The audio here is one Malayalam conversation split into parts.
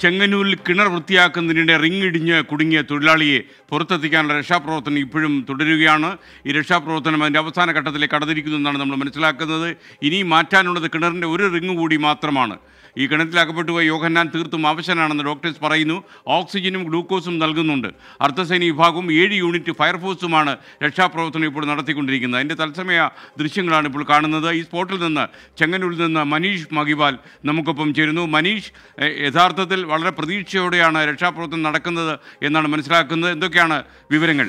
ചെങ്ങന്നൂരിൽ കിണർ വൃത്തിയാക്കുന്നതിനിടെ റിങ് ഇടിഞ്ഞ് കുടുങ്ങിയ തൊഴിലാളിയെ പുറത്തെത്തിക്കാനുള്ള രക്ഷാപ്രവർത്തനം ഇപ്പോഴും തുടരുകയാണ് ഈ രക്ഷാപ്രവർത്തനം അതിൻ്റെ അവസാന ഘട്ടത്തിലേക്ക് കടന്നിരിക്കുന്നു എന്നാണ് നമ്മൾ മനസ്സിലാക്കുന്നത് ഇനി മാറ്റാനുള്ളത് കിണറിൻ്റെ ഒരു റിങ് കൂടി മാത്രമാണ് ഈ കിണറ്റിൽ അകപ്പെട്ടു പോയ യോഹന്നാൻ തീർത്തും അവശനാണെന്ന് ഡോക്ടേഴ്സ് പറയുന്നു ഓക്സിജനും ഗ്ലൂക്കോസും നൽകുന്നുണ്ട് അർദ്ധസൈനിക വിഭാഗവും ഏഴ് യൂണിറ്റ് ഫയർഫോഴ്സുമാണ് രക്ഷാപ്രവർത്തനം ഇപ്പോൾ നടത്തിക്കൊണ്ടിരിക്കുന്നത് അതിൻ്റെ തത്സമയ ദൃശ്യങ്ങളാണ് ഇപ്പോൾ കാണുന്നത് ഈ സ്പോട്ടിൽ നിന്ന് ചെങ്ങന്നൂരിൽ നിന്ന് മനീഷ് മഹിബാൽ നമുക്കൊപ്പം ചേരുന്നു മനീഷ് എ- യഥാർത്ഥത്തിൽ വളരെ പ്രതീക്ഷയോടെയാണ് രക്ഷാപ്രവർത്തനം നടക്കുന്നത് എന്നാണ് മനസ്സിലാക്കുന്നത് എന്തൊക്കെയാണ് വിവരങ്ങൾ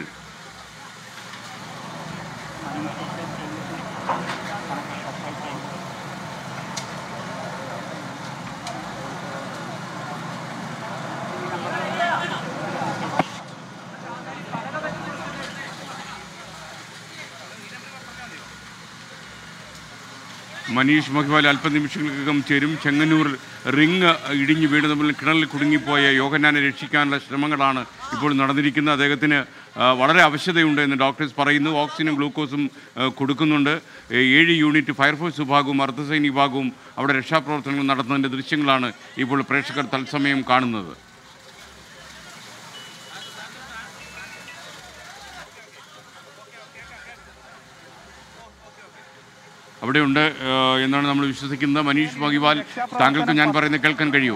മനീഷ് മഹിവാൽ അല്പനിമിഷങ്ങൾക്കകം ചേരും ചെങ്ങന്നൂർ റിങ് ഇടിഞ്ഞു വീണ് തമ്മിൽ കിണറിൽ കുടുങ്ങിപ്പോയ യോഹന്നാനെ രക്ഷിക്കാനുള്ള ശ്രമങ്ങളാണ് ഇപ്പോൾ നടന്നിരിക്കുന്നത് അദ്ദേഹത്തിന് ആ, വളരെ അവശതയുണ്ട് എന്ന് ഡോക്ടേഴ്സ് പറയുന്നു ഓക്സിജനും ഗ്ലൂക്കോസും ആ, കൊടുക്കുന്നുണ്ട് ഏ, ഏഴ് യൂണിറ്റ് ഫയർഫോഴ്സ് വിഭാഗവും അർദ്ധസൈനിക വിഭാഗവും അവിടെ രക്ഷാപ്രവർത്തനങ്ങൾ നടത്തുന്നതിൻ്റെ ദൃശ്യങ്ങളാണ് ഇപ്പോൾ പ്രേക്ഷകർ തത്സമയം കാണുന്നത് അവിടെയുണ്ട് ആ, എന്നാണ് നമ്മൾ വിശ്വസിക്കുന്നത് മനീഷ് മഹിവാൽ താങ്കൾക്ക് ഞാൻ പറയുന്നത് കേൾക്കാൻ കഴിയുമോ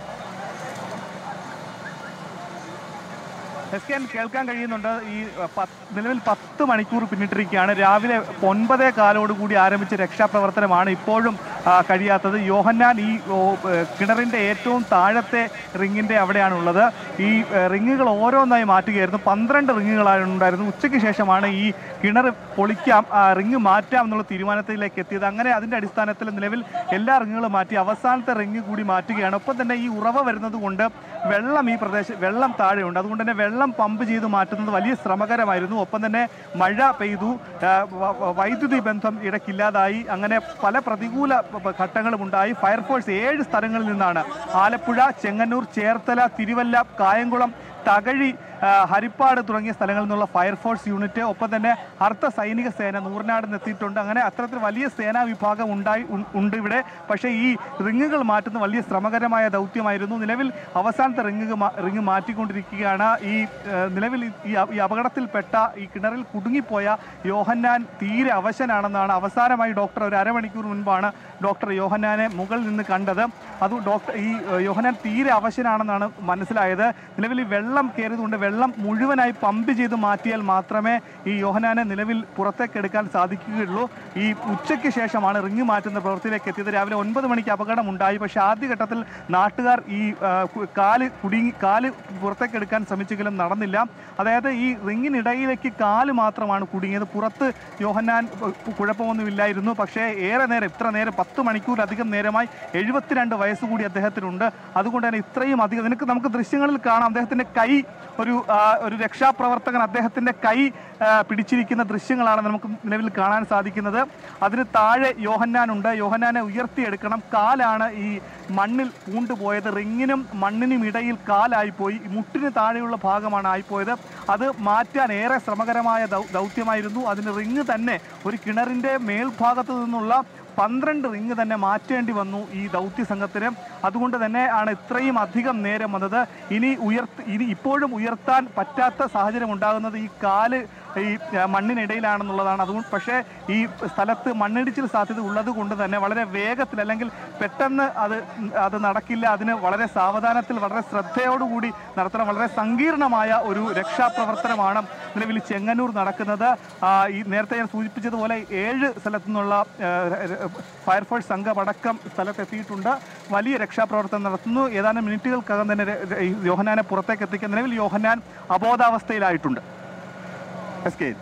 എസ് കെ എൻ കേൾക്കാൻ കഴിയുന്നുണ്ട് ഈ അഹ്, പത്ത്- നിലവിൽ പത്ത് മണിക്കൂർ പിന്നിട്ടിരിക്കുകയാണ് രാവിലെ ഒൻപതേ കാലോടുകൂടി ആരംഭിച്ച രക്ഷാപ്രവർത്തനമാണ് ഇപ്പോഴും ആ, കഴിയാത്തത് യോഹന്നാൻ ഈ ഓ, ഏഹ്, കിണറിന്റെ ഏറ്റവും താഴത്തെ റിങ്ങിന്റെ അവിടെയാണുള്ളത് ഈ ഏഹ്, റിങ്ങുകൾ ഓരോന്നായി മാറ്റുകയായിരുന്നു പന്ത്രണ്ട് റിങ്ങുകളാണ് ഉണ്ടായിരുന്നു ഉച്ചയ്ക്ക് ശേഷമാണ് ഈ കിണർ പൊളിക്കാം ആ, റിങ് മാറ്റാം എന്നുള്ള തീരുമാനത്തിലേക്ക് എത്തിയത് അങ്ങനെ അതിന്റെ അടിസ്ഥാനത്തിൽ നിലവിൽ എല്ലാ റിങ്ങുകളും മാറ്റി അവസാനത്തെ റിങ് കൂടി മാറ്റുകയാണ് ഒപ്പം തന്നെ ഈ ഉറവ വരുന്നത് കൊണ്ട് വെള്ളം ഈ പ്രദേശം വെള്ളം താഴെയുണ്ട് അതുകൊണ്ട് തന്നെ വെള്ളം പമ്പ് ചെയ്ത് മാറ്റുന്നത് വലിയ ശ്രമകരമായിരുന്നു ഒപ്പം തന്നെ മഴ പെയ്തു ആ, വ- വ- വൈദ്യുതി ബന്ധം ഇടയ്ക്കില്ലാതായി അങ്ങനെ പല പ്രതികൂല പ- പ- ഘട്ടങ്ങളും ഉണ്ടായി ഫയർഫോഴ്സ് ഏഴ് സ്ഥലങ്ങളിൽ നിന്നാണ് ആലപ്പുഴ ചെങ്ങന്നൂർ ചേർത്തല തിരുവല്ല കായംകുളം തകഴി ആ, ഹരിപ്പാട് തുടങ്ങിയ സ്ഥലങ്ങളിൽ നിന്നുള്ള ഫയർഫോഴ്സ് യൂണിറ്റ് ഒപ്പം തന്നെ അർദ്ധ സൈനിക സേന നൂറിനാട് എത്തിയിട്ടുണ്ട് അങ്ങനെ അത്തരത്തിൽ വലിയ സേനാ വിഭാഗം ഉണ്ടായി ഉ- ഉണ്ട് ഇവിടെ പക്ഷേ ഈ റിങ്ങുകൾ മാറ്റുന്ന വലിയ ശ്രമകരമായ ദൗത്യമായിരുന്നു നിലവിൽ അവസാനത്തെ റിങ് റിങ് മാറ്റിക്കൊണ്ടിരിക്കുകയാണ് ഈ ആ, നിലവിൽ ഈ- ഈ അ- ഈ അപകടത്തിൽപ്പെട്ട ഈ കിണറിൽ കുടുങ്ങിപ്പോയ യോഹന്നാൻ തീരെ അവശനാണെന്നാണ് അവസാനമായി ഡോക്ടർ ഒരു അരമണിക്കൂർ മുൻപാണ് ഡോക്ടർ യോഹന്നാനെ മുകളിൽ നിന്ന് കണ്ടത് അത് ഡോക്ടർ ഈ ഏഹ്, യോഹന്നാൻ തീരെ അവശനാണെന്നാണ് മനസ്സിലായത് നിലവിൽ ഈ വെള്ളം കയറിയതുകൊണ്ട് വെള്ളം മുഴുവനായി പമ്പ് ചെയ്ത് മാറ്റിയാൽ മാത്രമേ ഈ യോഹനാനെ നിലവിൽ പുറത്തേക്ക് എടുക്കാൻ സാധിക്കുകയുള്ളൂ ഈ ഉച്ചയ്ക്ക് ശേഷമാണ് റിങ് മാറ്റുന്ന പ്രവൃത്തിയിലേക്ക് എത്തിയത് രാവിലെ ഒൻപത് മണിക്ക് അപകടം ഉണ്ടായി പക്ഷേ ആദ്യഘട്ടത്തിൽ നാട്ടുകാർ ഈ ആ, കു- കാല് കുടുങ്ങി കാല് പുറത്തേക്ക് എടുക്കാൻ ശ്രമിച്ചെങ്കിലും നടന്നില്ല അതായത് ഈ റിങ്ങിനിടയിലേക്ക് കാല് മാത്രമാണ് കുടുങ്ങിയത് പുറത്ത് യോഹന്നാൻ ഉ- കുഴപ്പമൊന്നുമില്ലായിരുന്നു പക്ഷേ ഏറെ നേരം ഇത്ര നേരം പത്ത് മണിക്കൂറിലധികം നേരമായി എഴുപത്തിരണ്ട് വയസ്സ് കൂടി അദ്ദേഹത്തിനുണ്ട് അതുകൊണ്ട് തന്നെ ഇത്രയും അധികം നിനക്ക് നമുക്ക് ദൃശ്യങ്ങളിൽ കാണാം അദ്ദേഹത്തിന്റെ കൈ ഒരു ആ, ഒരു രക്ഷാപ്രവർത്തകൻ അദ്ദേഹത്തിന്റെ കൈ ആ, പിടിച്ചിരിക്കുന്ന ദൃശ്യങ്ങളാണ് നമുക്ക് നിലവിൽ കാണാൻ സാധിക്കുന്നത് അതിന് താഴെ യോഹന്നാനുണ്ട് യോഹന്നാനെ ഉയർത്തിയെടുക്കണം കാലാണ് ഈ മണ്ണിൽ പൂണ്ടുപോയത് റിങ്ങിനും മണ്ണിനും ഇടയിൽ കാലായിപ്പോയി ഈ മുട്ടിന് താഴെയുള്ള ഭാഗമാണ് ആയിപ്പോയത് അത് മാറ്റാൻ ഏറെ ശ്രമകരമായ ദൗ- ദൗത്യമായിരുന്നു അതിന് റിങ് തന്നെ ഒരു കിണറിന്റെ മേൽഭാഗത്ത് നിന്നുള്ള പന്ത്രണ്ട് റിങ് തന്നെ മാറ്റേണ്ടി വന്നു ഈ ദൗത്യ സംഘത്തിന് അതുകൊണ്ട് തന്നെ ആണ് ഇത്രയും അധികം നേരം വന്നത് ഇനി ഉയർത്ത് ഇനി ഇപ്പോഴും ഉയർത്താൻ പറ്റാത്ത സാഹചര്യം ഉണ്ടാകുന്നത് ഈ കാല് ഈ ആ, മണ്ണിനിടയിലാണെന്നുള്ളതാണ് അതുകൊണ്ട് പക്ഷേ ഈ സ്ഥലത്ത് മണ്ണിടിച്ചിൽ സാധ്യത ഉള്ളത് കൊണ്ട് തന്നെ വളരെ വേഗത്തിൽ അല്ലെങ്കിൽ പെട്ടെന്ന് അത് അത് നടക്കില്ല അതിന് വളരെ സാവധാനത്തിൽ വളരെ ശ്രദ്ധയോടുകൂടി നടത്തണം വളരെ സങ്കീർണമായ ഒരു രക്ഷാപ്രവർത്തനമാണ് നിലവിൽ ചെങ്ങന്നൂർ നടക്കുന്നത് ആ, ഈ നേരത്തെ ഞാൻ സൂചിപ്പിച്ചതുപോലെ ഏഴ് സ്ഥലത്തു നിന്നുള്ള ആ, ര- ഫയർഫോഴ്സ് സംഘം അടക്കം സ്ഥലത്തെത്തിയിട്ടുണ്ട് വലിയ രക്ഷാപ്രവർത്തനം നടത്തുന്നു ഏതാനും മിനിറ്റുകൾക്കകം തന്നെ ര- ര- ഈ യോഹനാനെ പുറത്തേക്ക് എത്തിക്കാൻ നിലവിൽ യോഹനാൻ അബോധാവസ്ഥയിലായിട്ടുണ്ട് എസ് കെ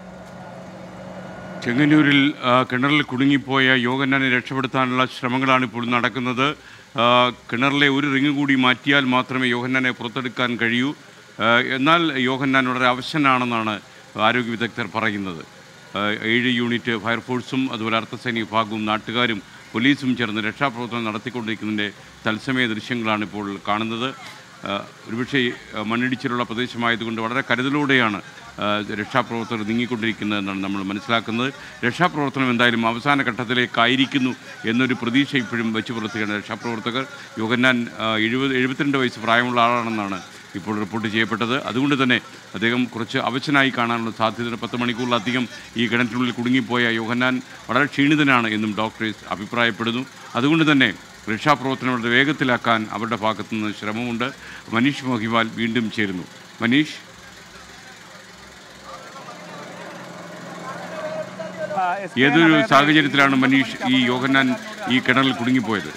ചെങ്ങന്നൂരിൽ ആ, കിണറിൽ കുടുങ്ങിപ്പോയ യോഗന്നാനെ രക്ഷപ്പെടുത്താനുള്ള ശ്രമങ്ങളാണ് ഇപ്പോൾ നടക്കുന്നത് ആ, കിണറിലെ ഒരു റിങ് കൂടി മാറ്റിയാൽ മാത്രമേ യോഹന്നാനെ പുറത്തെടുക്കാൻ കഴിയൂ ആ, എന്നാൽ യോഹന്നാൻ വളരെ അവശനാണെന്നാണ് ആരോഗ്യ വിദഗ്ധർ പറയുന്നത് ആ, ഏഴ് യൂണിറ്റ് ഫയർഫോഴ്സും അതുപോലെ അർദ്ധസൈനിക വിഭാഗവും നാട്ടുകാരും പോലീസും ചേർന്ന് രക്ഷാപ്രവർത്തനം നടത്തിക്കൊണ്ടിരിക്കുന്നതിൻ്റെ തത്സമയ ദൃശ്യങ്ങളാണ് ഇപ്പോൾ കാണുന്നത് ആ, ഒരുപക്ഷെ ആ, മണ്ണിടിച്ചിലുള്ള പ്രദേശമായതുകൊണ്ട് വളരെ കരുതലോടെയാണ് ആ, രക്ഷാപ്രവർത്തകർ നീങ്ങിക്കൊണ്ടിരിക്കുന്നതെന്നാണ് നമ്മൾ മനസ്സിലാക്കുന്നത് രക്ഷാപ്രവർത്തനം എന്തായാലും അവസാന ഘട്ടത്തിലേക്കായിരിക്കുന്നു എന്നൊരു പ്രതീക്ഷ ഇപ്പോഴും വെച്ച് പുലർത്തുകയാണ് രക്ഷാപ്രവർത്തകർ യോഹന്നാൻ ആ, എഴുപത് എഴുപത്തിരണ്ട് വയസ്സ് പ്രായമുള്ള ആളാണെന്നാണ് ഇപ്പോൾ റിപ്പോർട്ട് ചെയ്യപ്പെട്ടത് അതുകൊണ്ട് തന്നെ അദ്ദേഹം കുറച്ച് അവശനായി കാണാനുള്ള സാധ്യത പത്ത് മണിക്കൂറിലധികം ഈ കിണറ്റിനുള്ളിൽ കുടുങ്ങിപ്പോയ യോഹന്നാൻ വളരെ ക്ഷീണിതനാണ് എന്നും ഡോക്ടേഴ്സ് അഭിപ്രായപ്പെടുന്നു അതുകൊണ്ട് തന്നെ രക്ഷാപ്രവർത്തനം വളരെ വേഗത്തിലാക്കാൻ അവരുടെ ഭാഗത്തു നിന്ന് ശ്രമമുണ്ട് മനീഷ് മോഹിവാൽ വീണ്ടും ചേരുന്നു മനീഷ് ആ, എസ് കെ ഏതൊരു അതായത് സാഹചര്യത്തിലാണ് മനീഷ് ഈ യോഹന്നാൻ ഈ കിണറിൽ കുടുങ്ങിപ്പോയത്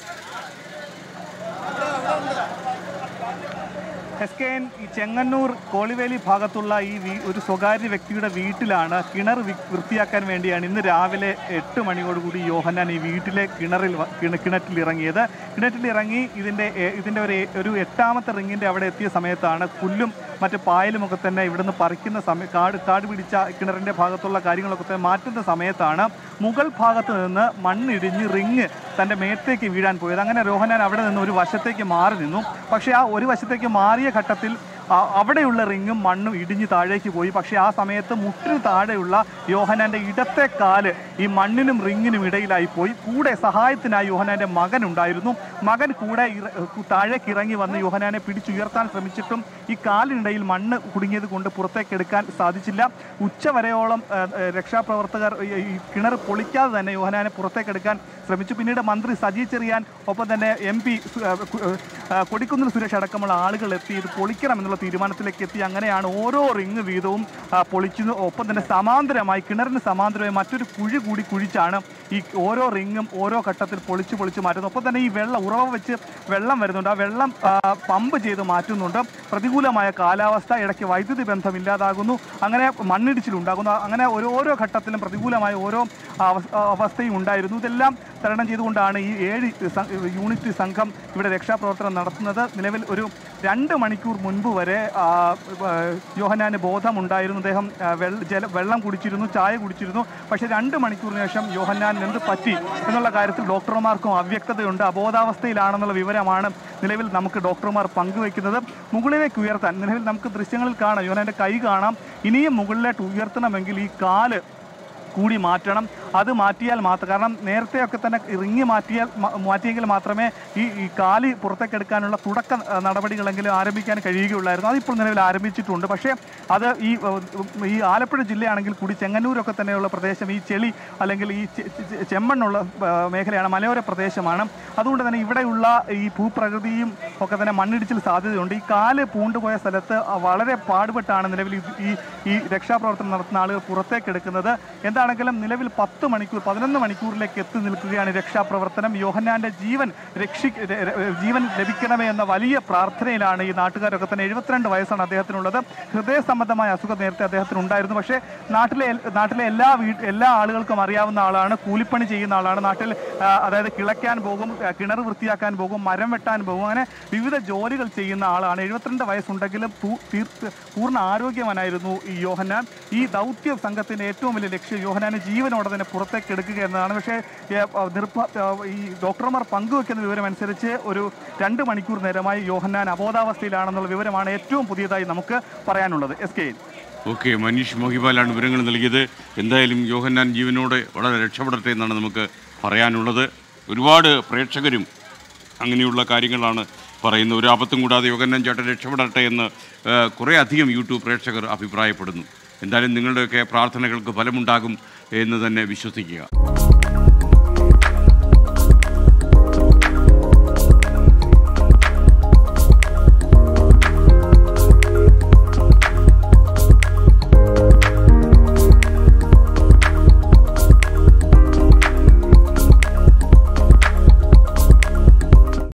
എസ് കെ എൻ ഈ ചെങ്ങന്നൂർ കോളിവേലി ഭാഗത്തുള്ള ഈ വീ- ഒരു സ്വകാര്യ വ്യക്തിയുടെ വീട്ടിലാണ് കിണർ വി- വൃത്തിയാക്കാൻ വേണ്ടിയാണ് ഇന്ന് രാവിലെ എട്ട് മണിയോടുകൂടി യോഹന്നാൻ ഈ വീട്ടിലെ കിണറിൽ വ- കിണ- കിണറ്റിൽ ഇറങ്ങിയത് കിണറ്റിൽ ഇറങ്ങി ഇതിൻ്റെ എ- ഇതിൻ്റെ ഒരു എ- ഒരു എട്ടാമത്തെ റിങ്ങിൻ്റെ അവിടെ എത്തിയ സമയത്താണ് പുല്ലും മറ്റ് പായലുമൊക്കെ തന്നെ ഇവിടുന്ന് പറിക്കുന്ന സമയം കാട് കാട് പിടിച്ച കിണറിൻ്റെ ഭാഗത്തുള്ള കാര്യങ്ങളൊക്കെ തന്നെ മാറ്റുന്ന സമയത്താണ് മുകൾ ഭാഗത്ത് നിന്ന് മണ്ണിടിഞ്ഞ് റിങ് തൻ്റെ മേത്തേക്ക് വീഴാൻ പോയത് അങ്ങനെ രോഹനാൻ അവിടെ നിന്ന് ഒരു വശത്തേക്ക് മാറി നിന്നു പക്ഷേ ആ ഒരു വശത്തേക്ക് മാറിയ ഘട്ടത്തിൽ ആ- അവിടെയുള്ള റിങ്ങും മണ്ണും ഇടിഞ്ഞ് താഴേക്ക് പോയി പക്ഷേ ആ സമയത്ത് മുട്ടിന് താഴെയുള്ള യോഹനാന്റെ ഇടത്തെ കാല് ഈ മണ്ണിനും റിങ്ങിനും ഇടയിലായി പോയി കൂടെ സഹായത്തിനായി യോഹനാന്റെ മകൻ ഉണ്ടായിരുന്നു മകൻ കൂടെ ഇറ- താഴേക്ക് ഇറങ്ങി വന്ന് യോഹനാനെ പിടിച്ചുയർത്താൻ ശ്രമിച്ചിട്ടും ഈ കാലിനിടയിൽ മണ്ണ് കുടുങ്ങിയത് കൊണ്ട് പുറത്തേക്ക് എടുക്കാൻ സാധിച്ചില്ല ഉച്ചവരെയോളം ആ, ആ, രക്ഷാപ്രവർത്തകർ ഈ ഈ കിണർ പൊളിക്കാതെ തന്നെ യോഹനാനെ പുറത്തേക്ക് എടുക്കാൻ ശ്രമിച്ചു പിന്നീട് മന്ത്രി സജി ചെറിയാൻ ഒപ്പം തന്നെ എം പി കൊടിക്കുന്നിൽ സുരേഷ് അടക്കമുള്ള ആളുകൾ എത്തി ഇത് പൊളിക്കണം എന്നുള്ള തീരുമാനത്തിലേക്ക് എത്തി അങ്ങനെയാണ് ഓരോ റിങ് വീതവും ആ, പൊളിച്ചു ഒപ്പം തന്നെ സമാന്തരമായി കിണറിന് സമാന്തരമായി മറ്റൊരു കുഴി കൂടി കുഴിച്ചാണ് ഈ ഓരോ റിങ്ങും ഓരോ ഘട്ടത്തിൽ പൊളിച്ചു പൊളിച്ചു മാറ്റുന്നത് ഒപ്പം തന്നെ ഈ വെള്ളം ഉറവ വെച്ച് വെള്ളം വരുന്നുണ്ട് ആ വെള്ളം ആ, പമ്പ് ചെയ്ത് മാറ്റുന്നുണ്ട് പ്രതികൂലമായ കാലാവസ്ഥ ഇടയ്ക്ക് വൈദ്യുതി ബന്ധം ഇല്ലാതാകുന്നു അങ്ങനെ മണ്ണിടിച്ചിലുണ്ടാകുന്നു അങ്ങനെ ഓരോ ഓരോ ഘട്ടത്തിലും പ്രതികൂലമായ ഓരോ അവ- അവസ്ഥയും ഉണ്ടായിരുന്നു ഇതെല്ലാം തരണം ചെയ്തുകൊണ്ടാണ് ഈ ഏഴ് സ- യൂണിറ്റ് സംഘം ഇവിടെ രക്ഷാപ്രവർത്തനം നടത്തുന്നത് നിലവിൽ ഒരു രണ്ട് മണിക്കൂർ മുൻപ് വരെ ആ, ആ, യോഹനാന് ബോധമുണ്ടായിരുന്നു അദ്ദേഹം ആ, വെള്ള- ജല വെള്ളം കുടിച്ചിരുന്നു ചായ കുടിച്ചിരുന്നു പക്ഷേ രണ്ട് മണിക്കൂറിന് ശേഷം യോഹന്നാൻ എന്ത് പറ്റി എന്നുള്ള കാര്യത്തിൽ ഡോക്ടർമാർക്കും അവ്യക്തതയുണ്ട് അബോധാവസ്ഥയിലാണെന്നുള്ള വിവരമാണ് നിലവിൽ നമുക്ക് ഡോക്ടർമാർ പങ്കുവെക്കുന്നത് മുകളിലേക്ക് ഉയർത്താൻ നിലവിൽ നമുക്ക് ദൃശ്യങ്ങളിൽ കാണാം യോഹനാൻ്റെ കൈ കാണാം ഇനിയും മുകളിലേക്ക് ഉയർത്തണമെങ്കിൽ ഈ കാല് കൂടി മാറ്റണം അത് മാറ്റിയാൽ മാത്രം കാരണം നേരത്തെയൊക്കെ തന്നെ റിങ് മാറ്റിയാൽ മ- മാറ്റിയെങ്കിൽ മാത്രമേ ഈ ഈ കാലി പുറത്തേക്കെടുക്കാനുള്ള തുടക്ക ആ, നടപടികളെങ്കിലും ആരംഭിക്കാൻ കഴിയുകയുള്ളായിരുന്നു അതിപ്പോൾ നിലവിൽ ആരംഭിച്ചിട്ടുണ്ട് പക്ഷേ അത് ഈ ഉം, ഈ ആലപ്പുഴ ജില്ലയാണെങ്കിൽ കൂടി ചെങ്ങന്നൂരൊക്കെ തന്നെയുള്ള പ്രദേശം ഈ ചെളി അല്ലെങ്കിൽ ഈ ചെ- ചെ- ചെമ്മണ്ണുള്ള ആ, മേഖലയാണ് മലയോര പ്രദേശമാണ് അതുകൊണ്ട് തന്നെ ഇവിടെയുള്ള ഈ ഭൂപ്രകൃതിയും ഒക്കെ തന്നെ മണ്ണിടിച്ചിൽ സാധ്യതയുണ്ട് ഈ കാല് പൂണ്ടുപോയ സ്ഥലത്ത് വളരെ പാടുപെട്ടാണ് നിലവിൽ ഇത് ഈ ഈ രക്ഷാപ്രവർത്തനം നടത്തുന്ന ആളുകൾ പുറത്തേക്ക് എടുക്കുന്നത് എന്താണെങ്കിലും നിലവിൽ പത്ത് മണിക്കൂർ പതിനൊന്ന് മണിക്കൂറിലേക്ക് എത്തി നിൽക്കുകയാണ് ഈ രക്ഷാപ്രവർത്തനം യോഹന്നാന്റെ ജീവൻ രക്ഷി ര- ര- ജീവൻ ലഭിക്കണമേ എന്ന വലിയ പ്രാർത്ഥനയിലാണ് ഈ നാട്ടുകാരൊക്കെ തന്നെ എഴുപത്തിരണ്ട് വയസ്സാണ് അദ്ദേഹത്തിനുള്ളത് ഹൃദയ സംബന്ധമായ അസുഖം നേരത്തെ അദ്ദേഹത്തിന് ഉണ്ടായിരുന്നു പക്ഷേ നാട്ടിലെ എൽ- നാട്ടിലെ എല്ലാ വീ എല്ലാ ആളുകൾക്കും അറിയാവുന്ന ആളാണ് കൂലിപ്പണി ചെയ്യുന്ന ആളാണ് നാട്ടിൽ ആ, അതായത് കിളയ്ക്കാൻ പോകും ആ, കിണർ വൃത്തിയാക്കാൻ പോകും മരം വെട്ടാൻ പോകും അങ്ങനെ വിവിധ ജോലികൾ ചെയ്യുന്ന ആളാണ് എഴുപത്തിരണ്ട് വയസ്സുണ്ടെങ്കിലും പൂ- തീർത്ത് പൂർണ്ണ ആരോഗ്യവാനായിരുന്നു ഈ യോഹന്നാൻ ഈ ദൗത്യ സംഘത്തിന്റെ ഏറ്റവും വലിയ ലക്ഷ്യം യോഹനാനെ ജീവനോടെ തന്നെ പുറത്തേക്ക് എടുക്കുക എന്നതാണ് പക്ഷേ ഏ, ആ, നിർഭ ആ, ഈ ഡോക്ടർമാർ പങ്കുവെക്കുന്ന വിവരം അനുസരിച്ച് ഒരു രണ്ട് മണിക്കൂർ നേരമായി യോഹന്നാൻ അബോധാവസ്ഥയിലാണെന്നുള്ള വിവരമാണ് ഏറ്റവും പുതിയതായി നമുക്ക് പറയാനുള്ളത് എസ് കെ ഓക്കെ മനീഷ് മോഹിബാലാണ് വിവരങ്ങൾ നൽകിയത് എന്തായാലും യോഹന്നാൻ ജീവനോടെ വളരെ രക്ഷപ്പെടട്ടെ എന്നാണ് നമുക്ക് പറയാനുള്ളത് ഒരുപാട് പ്രേക്ഷകരും അങ്ങനെയുള്ള കാര്യങ്ങളാണ് പറയുന്നത് ഒരു ആപത്തും കൂടാതെ യോഹന്നാൻ ചേട്ടൻ രക്ഷപ്പെടട്ടെ എന്ന് ആ, കുറേ അധികം യൂട്യൂബ് പ്രേക്ഷകർ അഭിപ്രായപ്പെടുന്നു എന്തായാലും നിങ്ങളുടെയൊക്കെ പ്രാർത്ഥനകൾക്ക് ഫലമുണ്ടാകും എന്ന് തന്നെ വിശ്വസിക്കുക